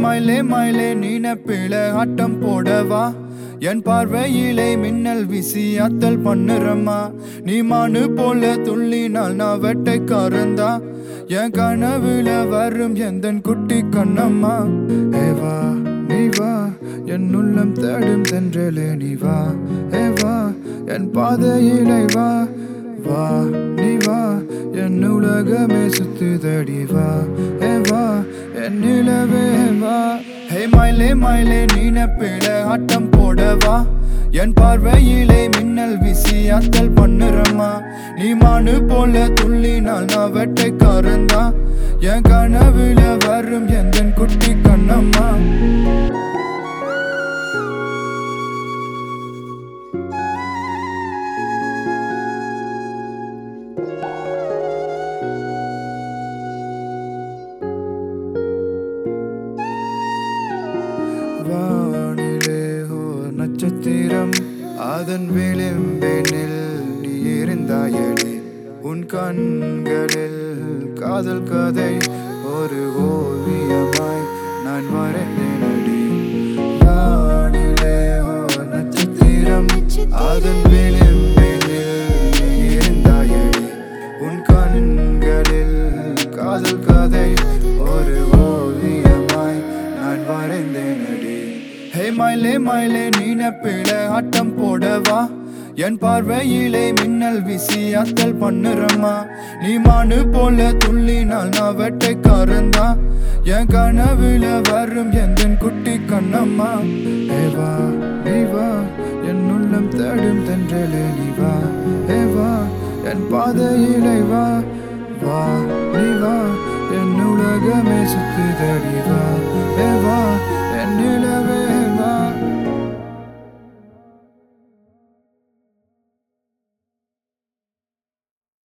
மயிலே மயிலே நீனப்பில ஆட்டம் போடவா என் பார்வையிலே மின்னல் வீசி அத்தல் பண்ணுறம்மா நீ மானு போல துள்ளினால் நான் வெட்டைக்காரந்தா என் கனவுல வரும் எந்த குட்டி கண்ணம்மா ஏ வா நீ வா என் உள்ளம் தேடும் தென்றலே நீ வா ஏ வா என் பாதையிலே வா வா நீ வா என் உலகமே சுத்துதடி வா ஏ வா என் நிலவே வா ஹே மயிலே மயிலே நீனப்பிட ஆட்டம் போடவா என் பார்வையிலே மின்னல் வீசி அத்தல் பண்ணுறம்மா நீ மானு போல துள்ளினால் நான் வெட்டைக்காரந்தா என் கனவுல வரும் எந்த குட்டி கண்ணம்மா வானிலே ஓர் நட்சத்திரம் அதன் விளிம்பினில் நீ இருந்தாயடி உன் கண்களில் காதல் கதை ஒரு ஓவியமாய் நான் வரைந்தேனடி வானிலே ஓர் நட்சத்திரம் அதன் விளிம்பினில் நீ இருந்தாயடி உன் கண்களில் காதல் கதை ஒரு ஓவியமாய் நான் வரைந்தேனடி ஹே மயிலே மயிலே நீனப்பிட ஆட்டம் போடவா என் பார்வையிலே மின்னல் வீசி அத்தல் பண்ணுறம்மா நீ மானு போல துள்ளினால் நான் வெட்டைக்காரந்தா என் கனவுல வரும் எந்த குட்டி கண்ணம்மா ஏ வா நீ வா என் உள்ளம் தேடும் தென்றலே நீ வா ஏ வா என் பாதையிலே வா வா நீ வா என் உலகமே சுத்துதடி வா